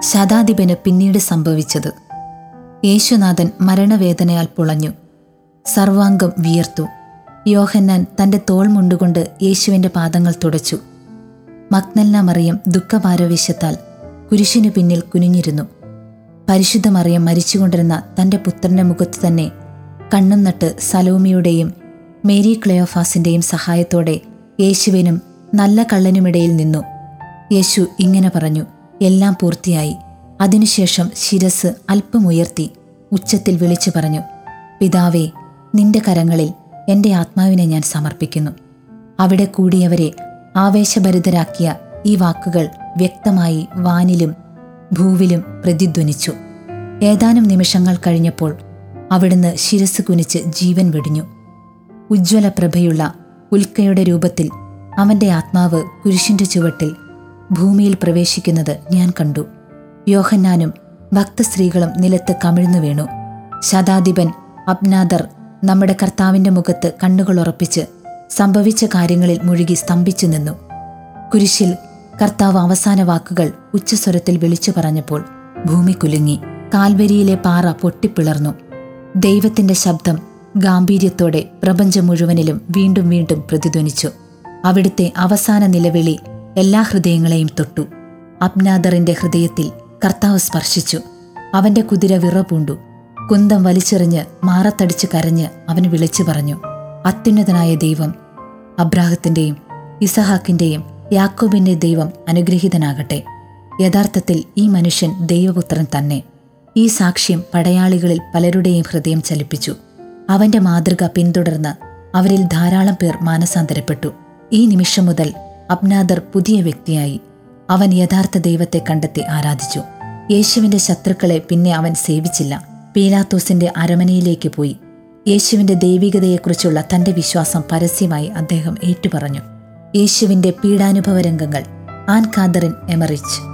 ശതാധിപന് പിന്നീട് സംഭവിച്ചത് യേശുനാഥൻ മരണവേദനയാൽ പുളഞ്ഞു സർവാംഗം വിയർത്തു യോഹന്നാൻ തന്റെ തോൾ മുണ്ടുകൊണ്ട് യേശുവിന്റെ പാദങ്ങൾ തുടച്ചു മഗ്നൽന മറിയം ദുഃഖപാരവേശ്യത്താൽ കുരിശിനു പിന്നിൽ കുനിഞ്ഞിരുന്നു പരിശുദ്ധ മറിയം മരിച്ചുകൊണ്ടിരുന്ന തന്റെ പുത്രന്റെ മുഖത്ത് തന്നെ കണ്ണും നട്ട് സലോമിയുടെയും മേരി ക്ലെയോഫാസിന്റെയും സഹായത്തോടെ യേശുവിനും നല്ല കള്ളനുമിടയിൽ നിന്നു യേശു ഇങ്ങനെ പറഞ്ഞു എല്ലാം പൂർത്തിയായി അതിനുശേഷം ശിരസ് അല്പമുയർത്തി ഉച്ചത്തിൽ വിളിച്ചു പറഞ്ഞു പിതാവേ നിന്റെ കരങ്ങളിൽ എൻ്റെ ആത്മാവിനെ ഞാൻ സമർപ്പിക്കുന്നു അവിടെ കൂടിയവരെ ആവേശഭരിതരാക്കിയ ഈ വാക്കുകൾ വ്യക്തമായി വാനിലും ഭൂവിലും പ്രതിധ്വനിച്ചു ഏതാനും നിമിഷങ്ങൾ കഴിഞ്ഞപ്പോൾ അവിടുന്ന് ശിരസ് കുനിച്ച് ജീവൻ വെടിഞ്ഞു ഉജ്ജ്വല പ്രഭയുള്ള ഉൽക്കയുടെ രൂപത്തിൽ അവന്റെ ആത്മാവ് കുരിശിന്റെ ചുവട്ടിൽ ഭൂമിയിൽ പ്രവേശിക്കുന്നത് ഞാൻ കണ്ടു യോഹന്നാനും ഭക്തസ്ത്രീകളും നിലത്ത് കമിഴ്ന്നു വീണു ശതാധിപൻ അബ്നാദർ നമ്മുടെ കർത്താവിന്റെ മുഖത്ത് കണ്ണുകൾ ഉറപ്പിച്ച് സംഭവിച്ച കാര്യങ്ങളിൽ മുഴുകി സ്തംഭിച്ചു നിന്നു കുരിശിൽ കർത്താവ് അവസാന വാക്കുകൾ ഉച്ചസ്വരത്തിൽ വിളിച്ചു പറഞ്ഞപ്പോൾ ഭൂമി കുലുങ്ങി കാൽവരിയിലെ പാറ പൊട്ടിപ്പിളർന്നു ദൈവത്തിന്റെ ശബ്ദം ഗാംഭീര്യത്തോടെ പ്രപഞ്ചം മുഴുവനിലും വീണ്ടും വീണ്ടും പ്രതിധ്വനിച്ചു അവിടുത്തെ അവസാന നിലവിളി എല്ലാ ഹൃദയങ്ങളെയും തൊട്ടു അബ്നാദറിന്റെ ഹൃദയത്തിൽ കർത്താവ് സ്പർശിച്ചു അവന്റെ കുതിര വിറപൂണ്ടു കുന്തം വലിച്ചെറിഞ്ഞ് മാറത്തടിച്ച് കരഞ്ഞ് അവൻ വിളിച്ചു പറഞ്ഞു അത്യുന്നതനായ ദൈവം അബ്രാഹത്തിന്റെയും ഇസഹാക്കിന്റെയും യാക്കോബിന്റെ ദൈവം അനുഗ്രഹീതനാകട്ടെ യഥാർത്ഥത്തിൽ ഈ മനുഷ്യൻ ദൈവപുത്രൻ തന്നെ ഈ സാക്ഷ്യം പടയാളികളിൽ പലരുടെയും ഹൃദയം ചലിപ്പിച്ചു അവന്റെ മാതൃക പിന്തുടർന്ന് അവരിൽ ധാരാളം പേർ മാനസാന്തരപ്പെട്ടു ഈ നിമിഷം മുതൽ അബ്നാദർ പുതിയ വ്യക്തിയായി അവൻ യഥാർത്ഥ ദൈവത്തെ കണ്ടെത്തി ആരാധിച്ചു യേശുവിന്റെ ശത്രുക്കളെ പിന്നെ അവൻ സേവിച്ചില്ല പീലാത്തോസിന്റെ അരമനയിലേക്ക് പോയി യേശുവിന്റെ ദൈവികതയെക്കുറിച്ചുള്ള തന്റെ വിശ്വാസം പരസ്യമായി അദ്ദേഹം ഏറ്റുപറഞ്ഞു യേശുവിന്റെ പീഡാനുഭവ രംഗങ്ങൾ ആൻ ഖാദറിൻ എമറിച്ച്